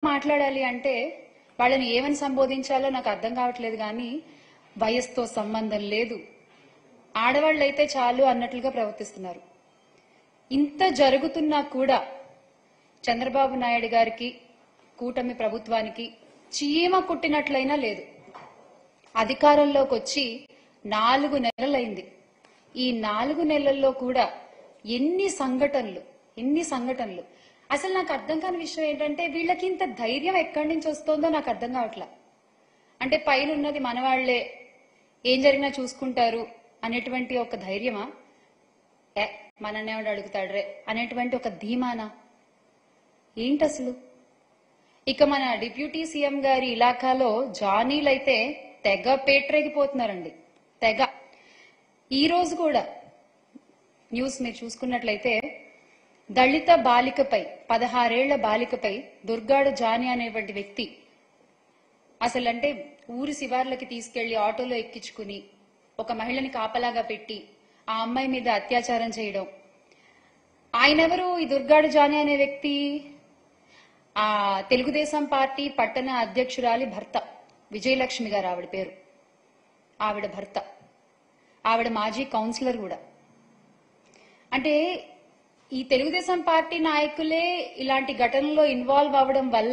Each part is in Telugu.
మాట్లాడాలి అంటే వాళ్ళని ఏమని సంబోధించాలో నాకు అర్థం కావట్లేదు కానీ వయస్సుతో సంబంధం లేదు ఆడవాళ్ళైతే చాలు అన్నట్లుగా ప్రవర్తిస్తున్నారు ఇంత జరుగుతున్నా కూడా చంద్రబాబు నాయుడు గారికి కూటమి ప్రభుత్వానికి చీమ కుట్టినట్లయినా లేదు అధికారంలోకి వచ్చి నాలుగు నెలలైంది ఈ నాలుగు నెలల్లో కూడా ఎన్ని సంఘటనలు ఎన్ని సంఘటనలు అసలు నాకు అర్థం కాని విషయం ఏంటంటే వీళ్ళకి ఇంత ధైర్యం ఎక్కడి నుంచి వస్తుందో నాకు అర్థం కావట్లా అంటే పైన ఉన్నది మనవాళ్లే ఏం జరిగినా చూసుకుంటారు అనేటువంటి ఒక ధైర్యమా ఏ మననేవాడు అడుగుతాడ్రే అనేటువంటి ఒక ధీమానా ఏంటి అసలు ఇక మన డిప్యూటీ సీఎం గారి ఇలాకాలో జానీలైతే తెగ పేట్రేగిపోతున్నారండి తెగ ఈ రోజు కూడా న్యూస్ మీరు చూసుకున్నట్లయితే దళిత బాలికపై పదహారేళ్ల బాలికపై దుర్గాడు జాని అనేటువంటి వ్యక్తి అసలు అంటే ఊరి శివార్లకి తీసుకెళ్లి ఆటోలో ఎక్కించుకుని ఒక మహిళని కాపలాగా పెట్టి ఆ అమ్మాయి మీద అత్యాచారం చేయడం ఆయనెవరు ఈ దుర్గాడు జాని అనే వ్యక్తి ఆ తెలుగుదేశం పార్టీ పట్టణ అధ్యక్షురాలి భర్త విజయలక్ష్మి గారు ఆవిడ పేరు ఆవిడ భర్త ఆవిడ మాజీ కౌన్సిలర్ కూడా అంటే ఈ తెలుగుదేశం పార్టీ నాయకులే ఇలాంటి ఘటనలో ఇన్వాల్వ్ అవ్వడం వల్ల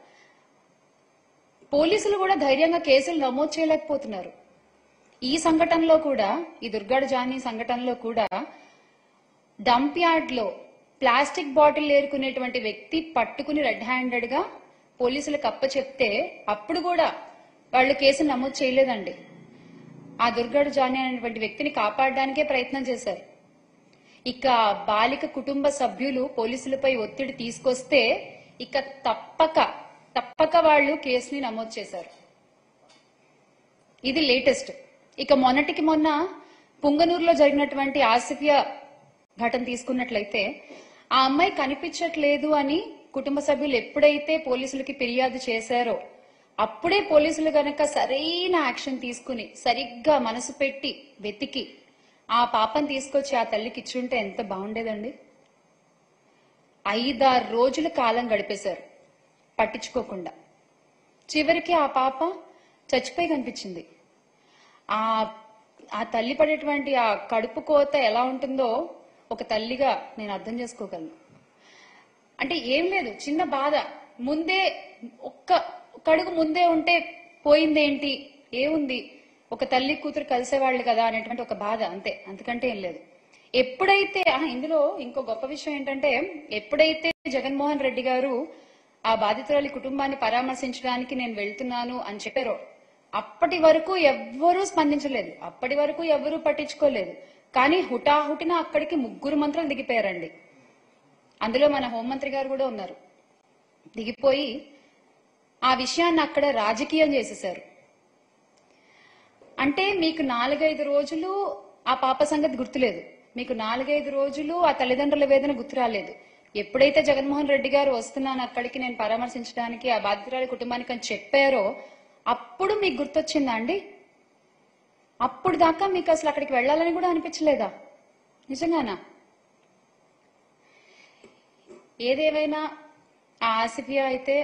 పోలీసులు కూడా ధైర్యంగా కేసులు నమోదు చేయలేకపోతున్నారు ఈ సంఘటనలో కూడా ఈ దుర్గాడు జానీ సంఘటనలో కూడా డంప్ యార్డ్ లో ప్లాస్టిక్ బాటిల్ ఏరుకునేటువంటి వ్యక్తి పట్టుకుని రెడ్ హ్యాండెడ్ గా పోలీసులకు అప్ప చెప్తే అప్పుడు కూడా వాళ్ళు కేసు నమోదు చేయలేదండి ఆ దుర్గాడు జానీ అనేటువంటి వ్యక్తిని కాపాడడానికే ప్రయత్నం చేశారు ఇక బాలిక కుటుంబ సభ్యులు పోలీసులపై ఒత్తిడి తీసుకొస్తే ఇక తప్పక తప్పక వాళ్ళు కేసుని నమోదు చేశారు ఇది లేటెస్ట్ ఇక మొన్నటికి మొన్న పుంగనూరులో జరిగినటువంటి ఆసిఫియా ఘటన తీసుకున్నట్లయితే ఆ అమ్మాయి కనిపించట్లేదు అని కుటుంబ సభ్యులు ఎప్పుడైతే పోలీసులకి ఫిర్యాదు చేశారో అప్పుడే పోలీసులు గనక సరైన యాక్షన్ తీసుకుని సరిగ్గా మనసు పెట్టి వెతికి ఆ పాపని తీసుకొచ్చి ఆ తల్లికి ఇచ్చుంటే ఎంత బాగుండేదండి ఐదారు రోజుల కాలం గడిపేశారు పట్టించుకోకుండా చివరికి ఆ పాప చచ్చిపోయి కనిపించింది ఆ ఆ తల్లి పడేటువంటి ఆ కడుపు కోత ఎలా ఉంటుందో ఒక తల్లిగా నేను అర్థం చేసుకోగలను అంటే ఏం లేదు చిన్న బాధ ముందే ఒక్క ఒక్క అడుగు ముందే ఉంటే పోయిందేంటి ఏముంది ఒక తల్లి కూతురు కలిసేవాళ్ళు కదా అనేటువంటి ఒక బాధ అంతే అంతకంటే ఏం లేదు ఎప్పుడైతే ఆ, ఇందులో ఇంకో గొప్ప విషయం ఏంటంటే ఎప్పుడైతే జగన్మోహన్ రెడ్డి గారు ఆ బాధితురాలి కుటుంబాన్ని పరామర్శించడానికి నేను వెళ్తున్నాను అని చెప్పారో అప్పటి వరకు ఎవ్వరూ స్పందించలేదు అప్పటి వరకు ఎవ్వరూ పట్టించుకోలేదు కానీ హుటాహుటిన అక్కడికి ముగ్గురు మంత్రులు దిగిపోయారండి అందులో మన హోంమంత్రి గారు కూడా ఉన్నారు దిగిపోయి ఆ విషయాన్ని అక్కడ రాజకీయం చేసేశారు అంటే మీకు నాలుగైదు రోజులు ఆ పాప సంగతి గుర్తులేదు మీకు నాలుగైదు రోజులు ఆ తల్లిదండ్రుల వేదన గుర్తు రాలేదు ఎప్పుడైతే జగన్మోహన్ రెడ్డి గారు వస్తున్నాను అక్కడికి నేను పరామర్శించడానికి ఆ బాధితురాలి కుటుంబానికి అని చెప్పారో అప్పుడు మీకు గుర్తొచ్చిందా అండి అప్పుడు దాకా మీకు అసలు అక్కడికి వెళ్ళాలని కూడా అనిపించలేదా నిజంగానా ఏదేమైనా ఆ ఆసిఫియా అయితే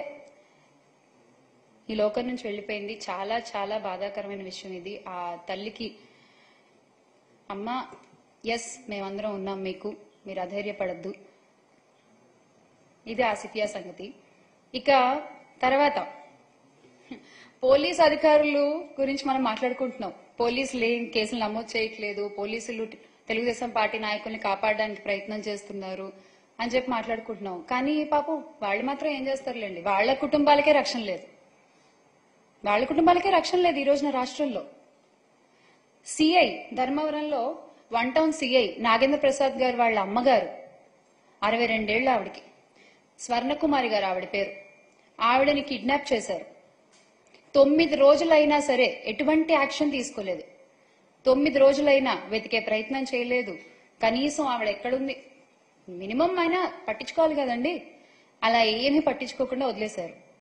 ఈ లోకం నుంచి వెళ్ళిపోయింది చాలా చాలా బాధాకరమైన విషయం ఇది ఆ తల్లికి అమ్మ ఎస్ మేమందరం ఉన్నాం మీకు మీరు అధైర్యపడద్దు ఇది ఆసిఫియా సంగతి ఇక తర్వాత పోలీస్ అధికారులు గురించి మనం మాట్లాడుకుంటున్నాం పోలీసులు ఏం కేసులు నమోదు చేయట్లేదు పోలీసులు తెలుగుదేశం పార్టీ నాయకుల్ని కాపాడడానికి ప్రయత్నం చేస్తున్నారు అని చెప్పి మాట్లాడుకుంటున్నాం కానీ పాపం వాళ్ళు మాత్రం ఏం చేస్తారులేండి వాళ్ళ కుటుంబాలకే రక్షణ లేదు వాళ్ళ కుటుంబాలకే రక్షణ లేదు ఈ రోజున రాష్ట్రంలో సిఐ ధర్మవరంలో one town CI Nagendra Prasad గారు వాళ్ళ అమ్మగారు అరవై రెండేళ్ల ఆవిడకి స్వర్ణకుమారి గారు ఆవిడ పేరు ఆవిడని కిడ్నాప్ చేశారు తొమ్మిది రోజులైనా సరే ఎటువంటి యాక్షన్ తీసుకోలేదు తొమ్మిది రోజులైనా వెతికే ప్రయత్నం చేయలేదు కనీసం ఆవిడ ఎక్కడుంది మినిమం అయినా పట్టించుకోవాలి కదండి అలా ఏమీ పట్టించుకోకుండా వదిలేశారు